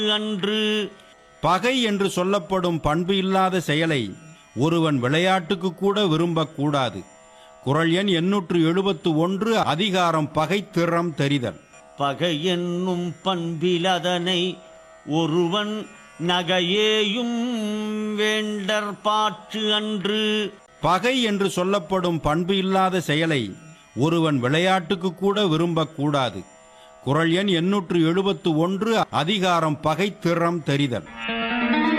அன்று பகை என்று சொல்லப்படும் பண்பு இல்லாத செயலை ஒருவன் விளையாட்டுக்கு கூட விரும்பக்கூடாது குரல் எண் எண்ணூற்று எழுபத்து ஒன்று அதிகாரம் பகை திறம் தெரிதல் பகை என்னும் பண்பிலதனை ஒருவன் நகையேயும் வேண்டற் பாற்று அன்று பகை என்று சொல்லப்படும் பண்பு இல்லாத செயலை ஒருவன் விளையாட்டுக்கு கூட விரும்பக்கூடாது குரல் எண் எண்ணூற்று எழுபத்து ஒன்று அதிகாரம் பகை திறம் தெரிதல்